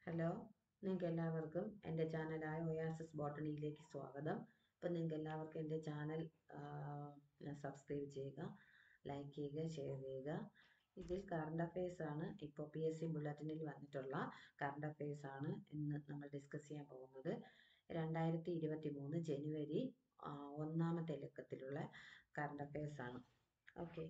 Hello നിങ്ങൾക്ക് എല്ലാവർക്കും എൻ്റെ ചാനലായ ഒയാസിസ് ബോട്ടണിയിലേക്ക് സ്വാഗതം അപ്പം നിങ്ങൾക്ക് എല്ലാവർക്കും എൻ്റെ ചാനൽ സബ്സ്ക്രൈബ് ചെയ്യുക ലൈക്ക് ചെയ്യുക ഷെയർ ചെയ്യുക ഇതിൽ കറണ്ട് അഫയേഴ്സ് ആണ് ഇപ്പോൾ പി എസ് സി ബുള്ളറ്റിനിൽ വന്നിട്ടുള്ള കറണ്ട് അഫയേഴ്സ് ആണ് ഇന്ന് നമ്മൾ ഡിസ്കസ് ചെയ്യാൻ പോകുന്നത് രണ്ടായിരത്തി ഇരുപത്തി മൂന്ന് ജനുവരി ആ, ഒന്നാമത്തെ ലക്കത്തിലുള്ള കറണ്ട് അഫയേഴ്സ് ആണ് ഓക്കെ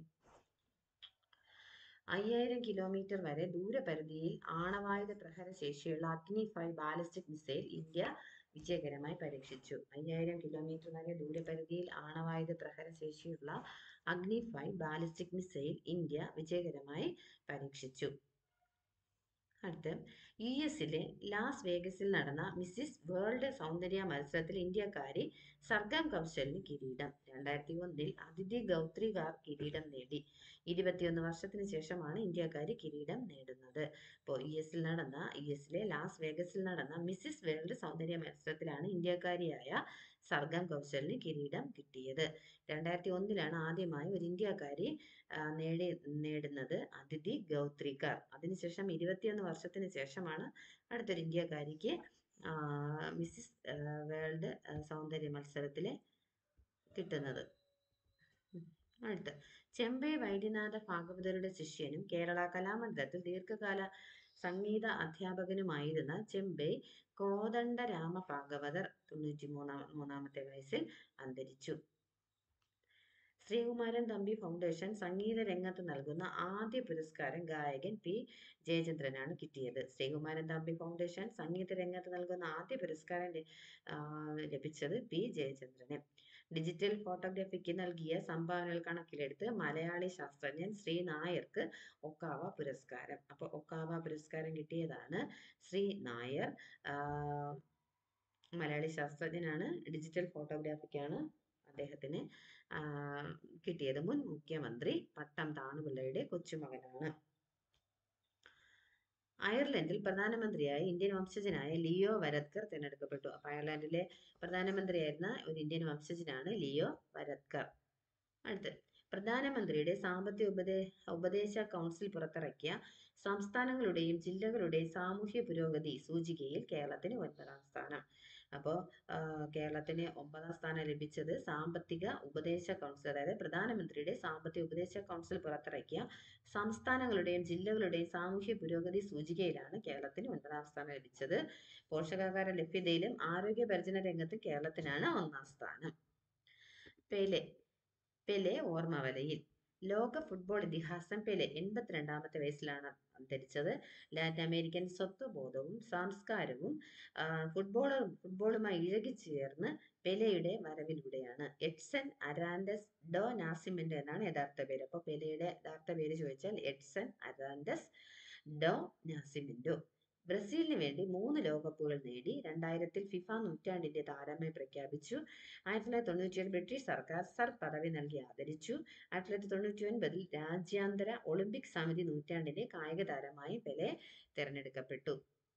അയ്യായിരം കിലോമീറ്റർ വരെ ദൂരപരിധിയിൽ ആണവായുധ പ്രഹരശേഷിയുള്ള അഗ്നി ഫൈവ് ബാലിസ്റ്റിക് മിസൈൽ ഇന്ത്യ വിജയകരമായി പരീക്ഷിച്ചു അയ്യായിരം കിലോമീറ്റർ വരെ ദൂരപരിധിയിൽ ആണവായുധ പ്രഹരശേഷിയുള്ള അഗ്നി ഫൈവ് ബാലിസ്റ്റിക് മിസൈൽ ഇന്ത്യ വിജയകരമായി പരീക്ഷിച്ചു അടുത്ത് യു എസിലെ ലാസ് വേഗസിൽ നടന്ന മിസ്സിസ് വേൾഡ് സൗന്ദര്യ മത്സരത്തിൽ ഇന്ത്യക്കാരി സർഗം കൗശലിന് കിരീടം രണ്ടായിരത്തി ഒന്നിൽ അതിഥി ഗൗത്രികാർ കിരീടം നേടി ഇരുപത്തിയൊന്ന് വർഷത്തിന് ശേഷമാണ് ഇന്ത്യക്കാരി കിരീടം നേടുന്നത് ഇപ്പോൾ യു എസിൽ നടന്ന യു എസിലെ ലാസ് വേഗസിൽ നടന്ന മിസ്സിസ് വേൾഡ് സൗന്ദര്യ മത്സരത്തിലാണ് ഇന്ത്യക്കാരിയായ സർഗം കൗശലിന് കിരീടം കിട്ടിയത് രണ്ടായിരത്തി ഒന്നിലാണ് ആദ്യമായി ഒരു ഇന്ത്യക്കാരി ആ, നേടി നേടുന്നത് അതിഥി ഗൗത്രികർ അതിനുശേഷം ഇരുപത്തിയൊന്ന് വർഷത്തിന് ശേഷമാണ് അടുത്തൊരു ഇന്ത്യക്കാരിക്ക് ആ, മിസ്സിസ് ആ, വേൾഡ് ആ, സൗന്ദര്യ മത്സരത്തിൽ കിട്ടുന്നത് ഉം. അടുത്ത് ചെമ്പൈ വൈദ്യനാഥ ഭാഗവതരുടെ ശിഷ്യനും കേരള കലാമണ്ഡലത്തിൽ ദീർഘകാല സംഗീത അധ്യാപകനുമായിരുന്ന ചെമ്പൈ കോദണ്ഡ രാമ ഭാഗവതർ തൊണ്ണൂറ്റി മൂന്നാം മൂന്നാമത്തെ വയസ്സിൽ അന്തരിച്ചു ശ്രീകുമാരൻ തമ്പി ഫൗണ്ടേഷൻ സംഗീത രംഗത്ത് നൽകുന്ന ആദ്യ പുരസ്കാരം ഗായകൻ പി ജയചന്ദ്രനാണ് കിട്ടിയത് ശ്രീകുമാരൻ തമ്പി ഫൗണ്ടേഷൻ സംഗീത രംഗത്ത് നൽകുന്ന ആദ്യ പുരസ്കാരം ല- ആ, ലഭിച്ചത് പി ജയചന്ദ്രന് ഡിജിറ്റൽ ഫോട്ടോഗ്രാഫിക്ക് നൽകിയ സംഭാവനകൾ കണക്കിലെടുത്ത് മലയാളി ശാസ്ത്രജ്ഞൻ ശ്രീ നായർക്ക് ഒക്കാവ പുരസ്കാരം അപ്പോൾ ഒക്കാവ പുരസ്കാരം കിട്ടിയതാണ് ശ്രീ നായർ ആ, മലയാളി ശാസ്ത്രജ്ഞനാണ് ഡിജിറ്റൽ ഫോട്ടോഗ്രാഫിക്കാണ് അദ്ദേഹത്തിന് ആ, കിട്ടിയത് മുൻ മുഖ്യമന്ത്രി പട്ടം താണുപിള്ളയുടെ കൊച്ചുമകനാണ് അയർലൻഡിൽ പ്രധാനമന്ത്രിയായി ഇന്ത്യൻ വംശജനായ ലിയോ വരദ്കർ തിരഞ്ഞെടുക്കപ്പെട്ടു അപ്പൊ അയർലൻഡിലെ പ്രധാനമന്ത്രിയായിരുന്ന ഒരു ഇന്ത്യൻ വംശജനാണ് ലിയോ വരദ്കർ അടുത്ത് പ്രധാനമന്ത്രിയുടെ സാമ്പത്തിക ഉപദേ ഉപദേശ കൗൺസിൽ പുറത്തിറക്കിയ സംസ്ഥാനങ്ങളുടെയും ജില്ലകളുടെയും സാമൂഹ്യ പുരോഗതി സൂചികയിൽ കേരളത്തിന് ഒൻപതാം സ്ഥാനം അപ്പോൾ കേരളത്തിന് ഒമ്പതാം സ്ഥാനം ലഭിച്ചത് സാമ്പത്തിക ഉപദേശ കൗൺസിൽ അതായത് പ്രധാനമന്ത്രിയുടെ സാമ്പത്തിക ഉപദേശ കൗൺസിൽ പുറത്തിറക്കിയ സംസ്ഥാനങ്ങളുടെയും ജില്ലകളുടെയും സാമൂഹ്യ പുരോഗതി സൂചികയിലാണ് കേരളത്തിന് ഒൻപതാം സ്ഥാനം ലഭിച്ചത് പോഷകാഹാര ലഭ്യതയിലും ആരോഗ്യ പരിചരണ രംഗത്ത് കേരളത്തിനാണ് ഒന്നാം സ്ഥാനം പെലെ പെലെ ഓർമ്മവലയിൽ ലോക ഫുട്ബോൾ ഇതിഹാസം പെലെ എൺപത്തിരണ്ടാമത്തെ വയസ്സിലാണ് അന്തരിച്ചത് ലാറ്റിൻ അമേരിക്കൻ സ്വത്വബോധവും സംസ്കാരവും ആ, ഫുട്ബോളും ഫുട്ബോളുമായി ഇഴകിച്ചേർന്ന് പെലെയുടെ വരവിലൂടെയാണ് എഡ്സൺ അരാൻഡസ് ഡോ നാസിമെന്റ് എന്നാണ് യഥാർത്ഥ പേര് അപ്പോൾ പെലെയുടെ യഥാർത്ഥ പേര് ചോദിച്ചാൽ എഡ്സൺ അരാൻഡസ് ഡോ നാസിമെന്റോ ബ്രസീലിന് വേണ്ടി മൂന്ന് ലോകകപ്പുകൾ നേടി രണ്ടായിരത്തിൽ ഫിഫ നൂറ്റാണ്ടിന്റെ താരമായി പ്രഖ്യാപിച്ചു ആയിരത്തി തൊള്ളായിരത്തി തൊണ്ണൂറ്റിയേഴ് ബ്രിട്ടീഷ് സർക്കാർ സർ പദവി നൽകി ആദരിച്ചു ആയിരത്തി തൊള്ളായിരത്തി തൊണ്ണൂറ്റി ഒൻപതിൽ രാജ്യാന്തര ഒളിമ്പിക് സമിതി നൂറ്റാണ്ടിന്റെ കായിക താരമായി പെലെ തിരഞ്ഞെടുക്കപ്പെട്ടു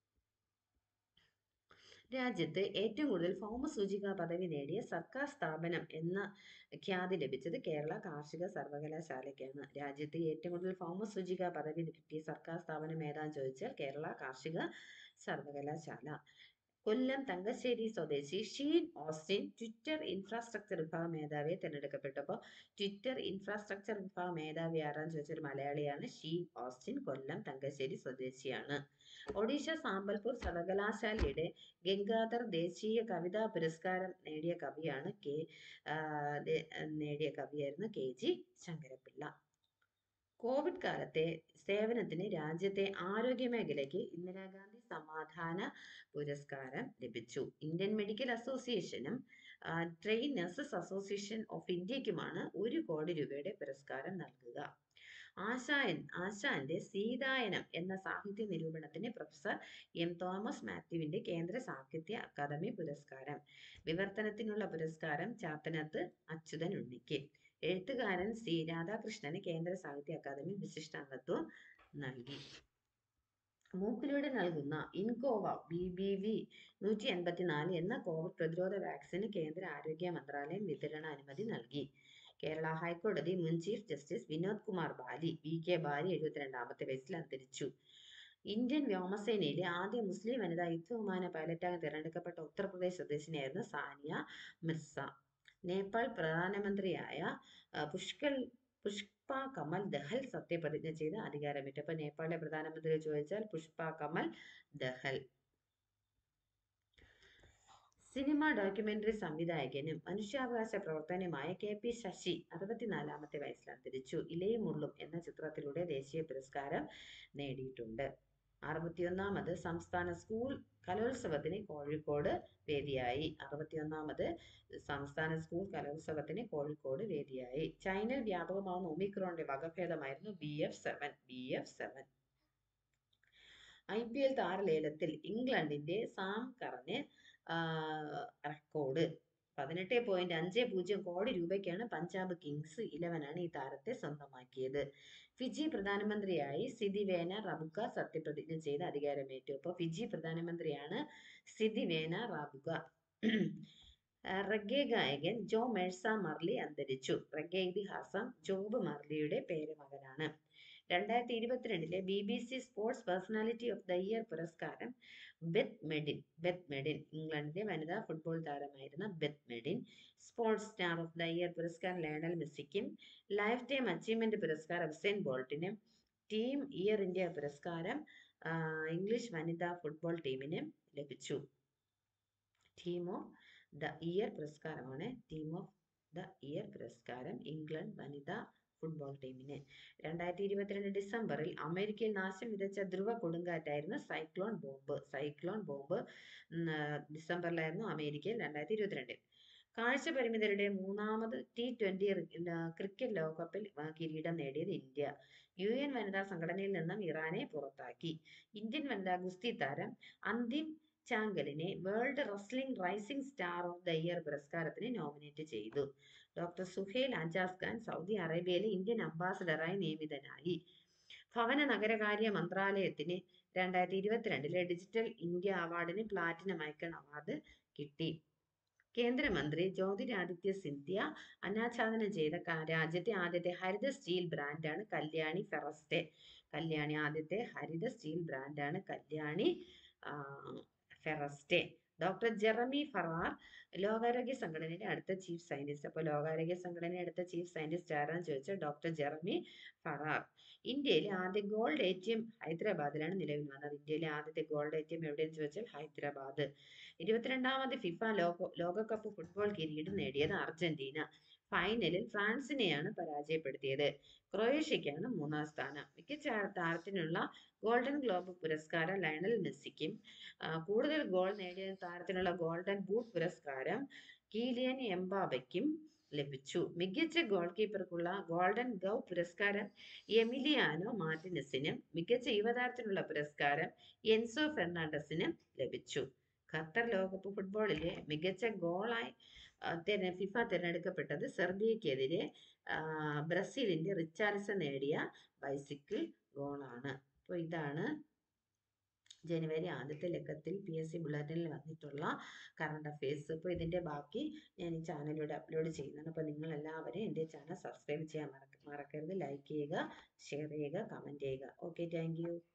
രാജ്യത്ത് ഏറ്റവും കൂടുതൽ ഭൗമസൂചിക പദവി നേടിയ സർക്കാർ സ്ഥാപനം എന്ന ഖ്യാതി ലഭിച്ചത് കേരള കാർഷിക സർവകലാശാലയ്ക്കാണ് രാജ്യത്ത് ഏറ്റവും കൂടുതൽ ഭൗമസൂചിക പദവി കിട്ടിയ സർക്കാർ സ്ഥാപനം ഏതാന്ന് ചോദിച്ചാൽ കേരള കാർഷിക സർവകലാശാല കൊല്ലം തങ്കശ്ശേരി സ്വദേശി ഷീൻ ഓസ്റ്റിൻ ട്വിറ്റർ ഇൻഫ്രാസ്ട്രക്ചർ വിഭാഗം മേധാവിയെ തിരഞ്ഞെടുക്കപ്പെട്ടു അപ്പോൾ ട്വിറ്റർ ഇൻഫ്രാസ്ട്രക്ചർ വിഭാഗം മേധാവി ആരാന്ന് ചോദിച്ച ഒരു മലയാളിയാണ് ഷീൻ ഓസ്റ്റിൻ കൊല്ലം തങ്കശ്ശേരി സ്വദേശിയാണ് ഒഡീഷ സാമ്പൽപൂർ സർവകലാശാലയുടെ ഗംഗാധർ ദേശീയ കവിതാ പുരസ്കാരം നേടിയ കവിയാണ് കെ ആ, ദേ- നേടിയ കവിയായിരുന്നു കെ ജി ശങ്കരപ്പിള്ള കോവിഡ് കാലത്തെ സേവനത്തിന് രാജ്യത്തെ ആരോഗ്യ മേഖലയ്ക്ക് ഇന്ദിരാഗാന്ധി സമാധാന പുരസ്കാരം ലഭിച്ചു ഇന്ത്യൻ മെഡിക്കൽ അസോസിയേഷനും ആ, ട്രെയിൻ നഴ്സസ് അസോസിയേഷൻ ഓഫ് ഇന്ത്യക്കുമാണ് ഒരു കോടി രൂപയുടെ പുരസ്കാരം നൽകുക ആശായൻ ആശാന്റെ സീതായനം എന്ന സാഹിത്യ നിരൂപണത്തിന് പ്രൊഫസർ എം തോമസ് മാത്യുവിന്റെ കേന്ദ്ര സാഹിത്യ അക്കാദമി പുരസ്കാരം വിവർത്തനത്തിനുള്ള പുരസ്കാരം ചാത്തനത്ത് അച്യുതൻ ഉണ്ണിക്ക് എഴുത്തുകാരൻ സി രാധാകൃഷ്ണന് കേന്ദ്ര സാഹിത്യ അക്കാദമി വിശിഷ്ടാംഗത്വം നൽകി മൂക്കിലൂടെ നൽകുന്ന ഇൻകോവ ബി ബി വി നൂറ്റി എൺപത്തിനാല് എന്ന കോവിഡ് പ്രതിരോധ വാക്സിന് കേന്ദ്ര ആരോഗ്യ മന്ത്രാലയം വിതരണ അനുമതി നൽകി കേരള ഹൈക്കോടതി മുൻ chief justice Vinod Kumar Bali V K Bali എഴുപത്തിരണ്ടാമത്തെ വയസ്സിൽ അന്തരിച്ചു ഇന്ത്യൻ വ്യോമസേനയിലെ ആദ്യ മുസ്ലിം വനിതാ യുദ്ധവിമാന പൈലറ്റായി തിരഞ്ഞെടുക്കപ്പെട്ട ഉത്തർപ്രദേശ് സ്വദേശിനിയായിരുന്നു സാനിയ മിർസ നേപ്പാൾ പ്രധാനമന്ത്രിയായ ആ, പുഷ്കൽ പുഷ്പ കമൽ ദഹൽ സത്യപ്രതിജ്ഞ ചെയ്ത് അധികാരമേറ്റു അപ്പൊ നേപ്പാളിലെ പ്രധാനമന്ത്രി ചോദിച്ചാൽ പുഷ്പ കമൽ ദഹൽ സിനിമ ഡോക്യുമെന്ററി സംവിധായകനും മനുഷ്യാവകാശ പ്രവർത്തകനുമായ കെ പി ശശി അറുപത്തിനാലാമത്തെ വയസ്സിൽ അന്തരിച്ചു ഇലയും മുള്ളും എന്ന ചിത്രത്തിലൂടെ ദേശീയ പുരസ്കാരം നേടിയിട്ടുണ്ട് അറുപത്തിയൊന്നാമത് സംസ്ഥാന സ്കൂൾ കലോത്സവത്തിന് കോഴിക്കോട് വേദിയായി അറുപത്തിയൊന്നാമത് സംസ്ഥാന സ്കൂൾ കലോത്സവത്തിന് കോഴിക്കോട് വേദിയായി ചൈനയിൽ വ്യാപകമാവുന്ന ഒമിക്രോണിന്റെ വകഭേദമായിരുന്നു B F seven B F seven I P L താരലേലത്തിൽ ഇംഗ്ലണ്ടിന്റെ സാം കറന് റെക്കോർഡ് പതിനെട്ട് പോയിന്റ് അഞ്ച് പൂജ്യം കോടി രൂപയ്ക്കാണ് പഞ്ചാബ് കിങ്സ് ഇലവനാണ് ഈ താരത്തെ സ്വന്തമാക്കിയത് ഫിജി പ്രധാനമന്ത്രിയായി സിദിവേന റബുക സത്യപ്രതിജ്ഞ ചെയ്ത് അധികാരമേറ്റു അപ്പോൾ ഫിജി പ്രധാനമന്ത്രിയാണ് സിദിവേന റബുക റഗെ ഗായകൻ ജോ മേഴ്സ മർലി അന്തരിച്ചു റഗെ ഇതിഹാസം ജോബ് മർലിയുടെ പേരമകനാണ് രണ്ടായിരത്തി ഇരുപത്തിരണ്ടിലെ B B C sports personality of the year പുരസ്കാരം ബെത്ത് മെഡിൻ ബെത്ത് മെഡിൻ ഇംഗ്ലണ്ടിലെ വനിതാ ഫുട്ബോൾ താരമായിരുന്ന Beth Mead sports star of the year പുരസ്കാരം ലയണൽ മെസ്സിക്കും ലൈഫ് ടൈം അച്ചീവ്മെന്റ് പുരസ്കാരം ഹുസൈൻ ബോൾട്ടിനും ടീം ഇയർ ഇന്ത്യ പുരസ്കാരം ആ, ഇംഗ്ലീഷ് വനിതാ ഫുട്ബോൾ ടീമിന് ലഭിച്ചു ടീം ഓഫ് ദ ഇയർ പുരസ്കാരമാണ് ടീം ഓഫ് ദ ഇയർ പുരസ്കാരം ഇംഗ്ലണ്ട് വനിതാ ഫുട്ബോൾ ടീമിന് രണ്ടായിരത്തി ഇരുപത്തിരണ്ട് ഡിസംബറിൽ അമേരിക്കയിൽ നാശം വിതച്ച ധ്രുവ കൊടുങ്കാറ്റായിരുന്നു സൈക്ലോൺ ബോംബ് സൈക്ലോൺ ബോംബ് ഉം, ആ, ഡിസംബറിലായിരുന്നു അമേരിക്കയിൽ രണ്ടായിരത്തി ഇരുപത്തിരണ്ടിൽ കാഴ്ച പരിമിതരുടെ മൂന്നാമത് ടി ട്വന്റി ക്രിക്കറ്റ് ലോകകപ്പിൽ ആ, കിരീടം നേടിയത് ഇന്ത്യ യു എൻ വനിതാ സംഘടനയിൽ നിന്നും ഇറാനെ പുറത്താക്കി ഇന്ത്യൻ വനിതാ ഗുസ്തി താരം അന്തിം ചാങ്കലിനെ world wrestling rising star of the year പുരസ്കാരത്തിന് നോമിനേറ്റ് ചെയ്തു ഡോക്ടർ സുഹേൽ അജാസ് ഖാൻ സൗദി അറേബ്യയിലെ ഇന്ത്യൻ അംബാസഡറായി നിയമിതനായി ഭവന നഗരകാര്യ മന്ത്രാലയത്തിന് രണ്ടായിരത്തി ഇരുപത്തിരണ്ടിലെ ഡിജിറ്റൽ ഇന്ത്യ അവാർഡിന് പ്ലാറ്റിനം ഐക്കൺ അവാർഡ് കിട്ടി കേന്ദ്രമന്ത്രി ജ്യോതിരാദിത്യ സിന്ധ്യ അനാച്ഛാദനം ചെയ്ത ക- രാജ്യത്തെ ആദ്യത്തെ ഹരിത സ്റ്റീൽ ബ്രാൻഡാണ് കല്യാണി ഫെറസ്റ്റെ കല്യാണി ആദ്യത്തെ ഹരിത സ്റ്റീൽ ബ്രാൻഡാണ് കല്യാണി ആ, ഫെറസ്റ്റെ ഡോക്ടർ ജെറമി ഫറാർ ലോകാരോഗ്യ സംഘടനയുടെ അടുത്ത ചീഫ് സയന്റിസ്റ്റ് അപ്പോൾ ലോകാരോഗ്യ സംഘടനയുടെ അടുത്ത ചീഫ് സയന്റിസ്റ്റ് ആരാന്ന് ചോദിച്ചാൽ ഡോക്ടർ ജെറമി ഫറാർ ഇന്ത്യയിലെ ആദ്യ ഗോൾഡ് എ ടി എം ഹൈദരാബാദിലാണ് നിലവിൽ വന്നത് ഇന്ത്യയിലെ ആദ്യത്തെ ഗോൾഡ് എ ടി എം എവിടെയെന്ന് ചോദിച്ചാൽ ഹൈദരാബാദ് ഇരുപത്തിരണ്ടാമത് ഫിഫ ലോക ലോകകപ്പ് ഫുട്ബോൾ കിരീടം നേടിയത് അർജന്റീന ഫൈനലിൽ ഫ്രാൻസിനെയാണ് പരാജയപ്പെടുത്തിയത് ക്രൊയേഷ്യക്കാണ് മൂന്നാം സ്ഥാനം മികച്ച താരത്തിനുള്ള ഗോൾഡൻ ഗ്ലോബ് പുരസ്കാരം ലയണൽ മെസ്സിക്കും ആ, കൂടുതൽ ഗോൾ നേടിയ താരത്തിനുള്ള ഗോൾഡൻ ബൂട്ട് പുരസ്കാരം കീലിയൻ എംബാബയ്ക്കും ലഭിച്ചു മികച്ച ഗോൾ കീപ്പർക്കുള്ള ഗോൾഡൻ ഗൗ പുരസ്കാരം എമിലിയാനോ മാർട്ടിനസിനും മികച്ച യുവതാരത്തിനുള്ള പുരസ്കാരം എൻസോ ഫെർണാണ്ടസിനും ലഭിച്ചു ഖത്തർ ലോകകപ്പ് ഫുട്ബോളിലെ മികച്ച ഗോളായി ആ, തെര- ഫിഫ തിരഞ്ഞെടുക്കപ്പെട്ടത് സെർബിയക്കെതിരെ ആ, ബ്രസീലിന്റെ റിച്ചാർലിസൺ നേടിയ ബൈസിക്കിൾ ഗോളാണ് അപ്പോൾ ഇതാണ് ജനുവരി ആദ്യത്തെ ലക്കത്തിൽ പി എസ് സി ബുള്ളറ്റിനിൽ വന്നിട്ടുള്ള കറണ്ട് അഫയേഴ്സ് അപ്പോൾ ഇതിൻ്റെ ബാക്കി ഞാൻ ഈ ചാനലിലൂടെ അപ്ലോഡ് ചെയ്യുന്നതാണ് അപ്പോൾ നിങ്ങൾ എല്ലാവരും എൻ്റെ ചാനൽ സബ്സ്ക്രൈബ് ചെയ്യാൻ മറക്ക മറക്കരുത് ലൈക്ക് ചെയ്യുക ഷെയർ ചെയ്യുക കമൻറ്റ് ചെയ്യുക ഓക്കെ താങ്ക് യു